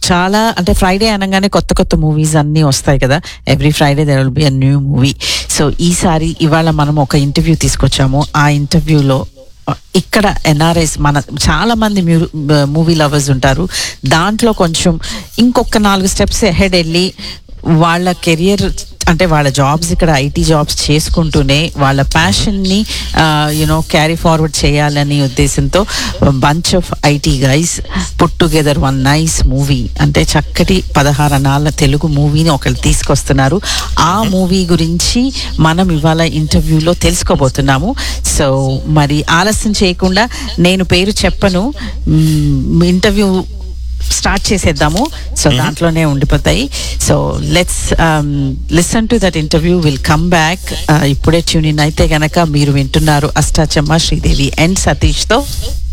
చాలా అంటే ఫ్రైడే అనగానే కొత్త కొత్త మూవీస్ అన్నీ వస్తాయి కదా every Friday there will be a new movie so ఈసారి ఇవాళ మనం ఒక ఇంటర్వ్యూ తీసుకొచ్చాము ఆ ఇంటర్వ్యూలో ఇక్కడ ఎన్ఆర్ఐస్ మన చాలా మంది మూవీ లవర్స్ ఉంటారు దాంట్లో కొంచెం ఇంకొక నాలుగు స్టెప్స్ హెడ్ వెళ్ళి వాళ్ళ కెరియర్ అంటే వాళ్ళ జాబ్స్ ఇక్కడ ఐటీ జాబ్స్ చేసుకుంటూనే వాళ్ళ ప్యాషన్ని యునో క్యారీ ఫార్వర్డ్ చేయాలని ఉద్దేశంతో bunch of IT guys put together one nice movie అంటే చక్కటి పదహారు నాళ్ళ తెలుగు మూవీని ఒకరు తీసుకొస్తున్నారు ఆ మూవీ గురించి మనం ఇవాళ ఇంటర్వ్యూలో తెలుసుకోబోతున్నాము సో మరి ఆలస్యం చేయకుండా నేను పేరు చెప్పను ఇంటర్వ్యూ స్టార్ట్ చేసేద్దాము సో దాంట్లోనే ఉండిపోతాయి so let's listen to that interview will come back ఇప్పుడే ట్యూన్ ఇన్ అయితే గనక మీరు వింటున్నారు అష్టాచమ్మ శ్రీదేవి అండ్ సతీష్తో